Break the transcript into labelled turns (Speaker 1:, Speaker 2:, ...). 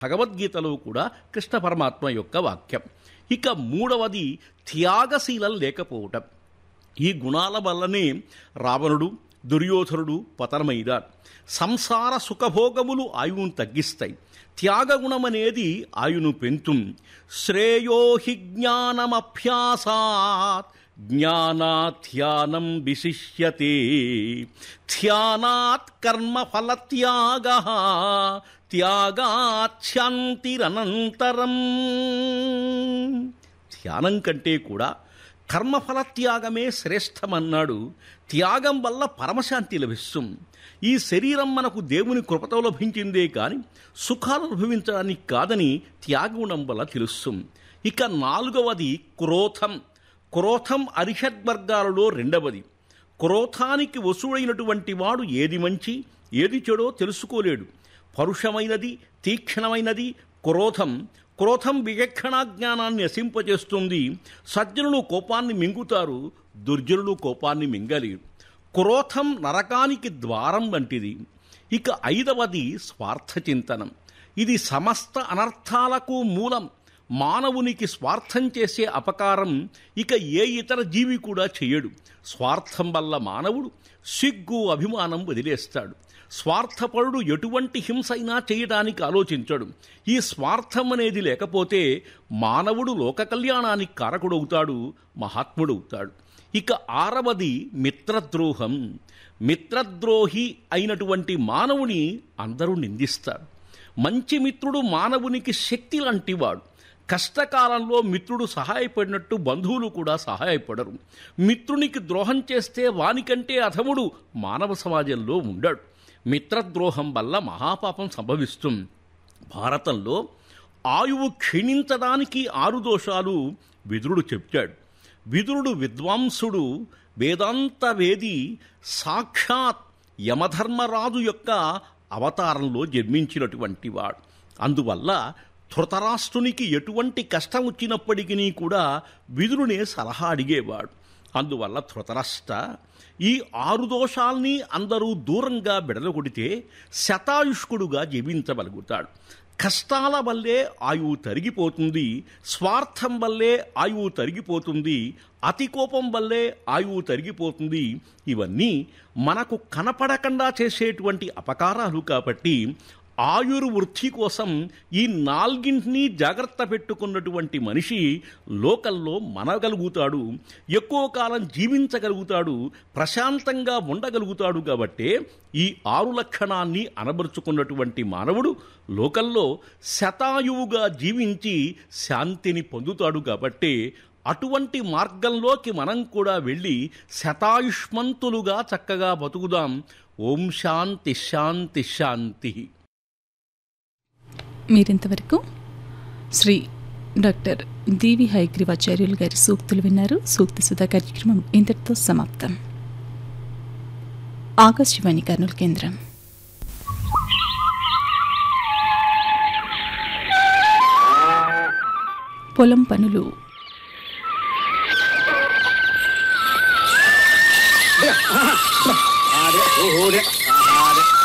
Speaker 1: భగవద్గీతలో కూడా కృష్ణ పరమాత్మ యొక్క వాక్యం ఇక మూడవది త్యాగశీలం లేకపోవటం ఈ గుణాల వల్లనే రావణుడు దుర్యోధనుడు పతనమైనారు సంసార సుఖభోగములు ఆయువును తగ్గిస్తాయి త్యాగగుణం అనేది ఆయును పెంతుం శ్రేయో హి జ్ఞానమభ్యాసాత్ జ్ఞానాధ్యానం విశిష్యతే ధ్యానాత్ కర్మఫలత్యాగ త్యాగాచ్యాంతిరనంతరం ధ్యానం కంటే కూడా కర్మఫల త్యాగమే శ్రేష్టమన్నాడు త్యాగం వల్ల పరమశాంతి లభిస్తుంది ఈ శరీరం మనకు దేవుని కృపతో లభించిందే కాని సుఖాలు అనుభవించడానికి కాదని త్యాగగుణం వల్ల తెలుస్తుంది ఇక నాలుగవది క్రోధం క్రోధం అరిషద్వర్గాలలో రెండవది క్రోధానికి వసుడైనటువంటి వాడు ఏది మంచి ఏది చెడో తెలుసుకోలేడు పరుషమైనది తీక్షణమైనది క్రోధం క్రోధం విచక్షణా జ్ఞానాన్ని నశింపచేస్తుంది సజ్జనులు కోపాన్ని మింగుతారు దుర్జనులు కోపాన్ని మింగలేరు క్రోధం నరకానికి ద్వారం వంటిది ఇక ఐదవది స్వార్థ చింతనం ఇది సమస్త అనర్థాలకు మూలం మానవునికి స్వార్థం చేసే అపకారం ఇక ఏ ఇతర జీవి కూడా చేయడు స్వార్థం వల్ల మానవుడు సిగ్గు అభిమానం వదిలేస్తాడు స్వార్థపరుడు ఎటువంటి హింసైనా చేయడానికి ఆలోచించడు ఈ స్వార్థం అనేది లేకపోతే మానవుడు లోక కళ్యాణానికి కారకుడవుతాడు మహాత్ముడవుతాడు ఇక ఆరవది మిత్రద్రోహం మిత్రద్రోహి అయినటువంటి మానవుని అందరూ నిందిస్తారు మంచి మిత్రుడు మానవునికి శక్తి లాంటివాడు కష్టకాలంలో మిత్రుడు సహాయపడినట్టు బంధువులు కూడా సహాయపడరు మిత్రునికి ద్రోహం చేస్తే వానికంటే అధముడు మానవ సమాజంలో ఉండడు మిత్రద్రోహం వల్ల మహాపాపం సంభవిస్తుంది భారతంలో ఆయువు క్షీణించడానికి ఆరు దోషాలు విదురుడు చెప్పాడు విదురుడు విద్వాంసుడు వేదాంత వేది సాక్షాత్ యమధర్మరాజు యొక్క అవతారంలో జన్మించినటువంటి వాడు అందువల్ల ధృతరాష్ట్రునికి ఎటువంటి కష్టం వచ్చినప్పటికీ కూడా విదురునే సలహా అడిగేవాడు అందువల్ల ధృతరాష్ట్ర ఈ ఆరు దోషాల్ని అందరూ దూరంగా బెడలగొడితే శతాయుష్కుడుగా జీవించగలుగుతాడు కష్టాల వల్లే ఆయువు తరిగిపోతుంది స్వార్థం వల్లే ఆయువు తరిగిపోతుంది అతి కోపం వల్లే ఆయువు తరిగిపోతుంది ఇవన్నీ మనకు కనపడకుండా చేసేటువంటి అపకారాలు కాబట్టి ఆయుర్వృద్ధి కోసం ఈ నాలుగింటినీ జాగ్రత్త పెట్టుకున్నటువంటి మనిషి లోకల్లో మనగలుగుతాడు ఎక్కువ కాలం జీవించగలుగుతాడు ప్రశాంతంగా ఉండగలుగుతాడు కాబట్టే ఈ ఆరు లక్షణాన్ని అనబరుచుకున్నటువంటి మానవుడు లోకల్లో శతాయువుగా జీవించి శాంతిని పొందుతాడు కాబట్టే అటువంటి మార్గంలోకి మనం కూడా వెళ్ళి శతాయుష్మంతులుగా చక్కగా బతుకుదాం ఓం శాంతి శాంతి శాంతి
Speaker 2: మీరింతవరకు శ్రీ డాక్టర్ దీవి హైగ్రీవాచార్యులు గారి సూక్తులు విన్నారు సూక్తి సుధా కార్యక్రమం ఇంతటితో సమాప్తం ఆకాశవాణి కర్నూలు కేంద్రం పొలం పనులు
Speaker 3: Ah, det, oh, oh, det.